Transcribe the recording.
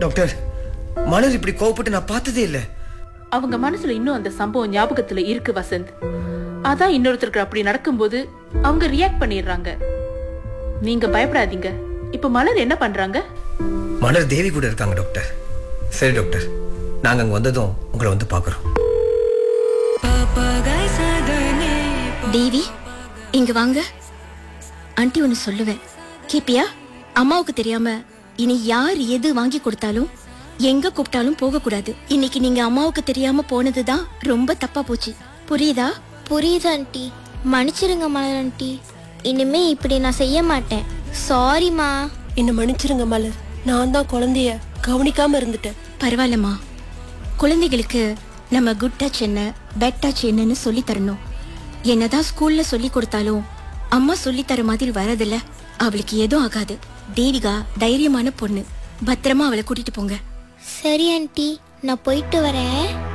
doctor மலர் இப்படி கோவப்பட்டு நான் பார்த்ததே இல்லை அவங்க மனசுல இன்னும் அந்த சம்பவம் ஞாபகத்துல இருக்கு வசந்த் அதான் இன்னொருத்தருக்கு அப்படி நடக்கும்போது அவங்க ரியாக்ட் பண்ணிடுறாங்க நீங்க பயப்படாதீங்க இப்ப மலர் என்ன பண்றாங்க மலர் தேவி கூட இருக்காங்க டாக்டர் சரி டாக்டர் நாங்க அங்க வந்ததும் உங்களை வந்து பார்க்குறோம் தேவி இங்க வாங்க ஆண்டி ஒன்னு சொல்லுவேன் கேப்பியா அம்மாவுக்கு தெரியாம இனி யார் எது வாங்கி கொடுத்தாலும் எங்க கூப்பிட்டாலும் போக கூடாது இன்னைக்கு நீங்க அம்மாவுக்கு தெரியாம போனதுதான் ரொம்ப தப்பா போச்சு புரியுதா புரியுது ஆண்டி மன்னிச்சிருங்க மலர் ஆண்டி இனிமே இப்படி நான் செய்ய மாட்டேன் சாரிம்மா என்ன மன்னிச்சிருங்க மலர் நான் தான் குழந்தைய கவனிக்காம இருந்துட்டேன் பரவாயில்லம்மா குழந்தைகளுக்கு நம்ம குட் டச் என்ன பேட் டச் என்னன்னு சொல்லி தரணும் என்னதான் ஸ்கூல்ல சொல்லி கொடுத்தாலும் அம்மா சொல்லி தர மாதிரி வரதில்ல அவளுக்கு எதுவும் ஆகாது தேவிகா தைரியமான பொண்ணு பத்திரமா அவளை கூட்டிட்டு போங்க சரி ஆண்டி நான் போயிட்டு வரேன்